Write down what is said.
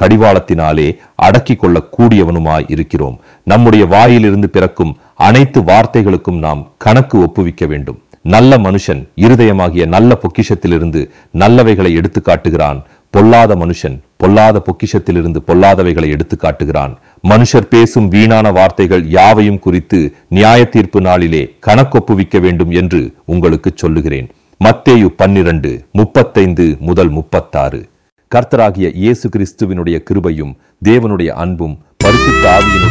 கடிவாளத்தினாலே அடக்கிக் கொள்ளக் கூடியவனுமாய் இருக்கிறோம் நம்முடைய வாயிலிருந்து பிறக்கும் அனைத்து வார்த்தைகளுக்கும் நாம் கணக்கு ஒப்புவிக்க வேண்டும் நல்ல மனுஷன் இருதயமாகிய நல்ல பொக்கிஷத்திலிருந்து நல்லவைகளை எடுத்து காட்டுகிறான் பொல்லாத மனுஷன் பொல்லாத பொக்கிஷத்திலிருந்து பொல்லாதவைகளை எடுத்து காட்டுகிறான் மனுஷர் பேசும் வீணான வார்த்தைகள் யாவையும் குறித்து நியாய தீர்ப்பு நாளிலே கணக்கொப்புவிக்க வேண்டும் என்று உங்களுக்கு சொல்லுகிறேன் மத்தேயு பன்னிரண்டு முப்பத்தைந்து முதல் முப்பத்தாறு கர்த்தராகிய இயேசு கிறிஸ்துவினுடைய கிருபையும் தேவனுடைய அன்பும் பரிசுத்த ஆவியினுடைய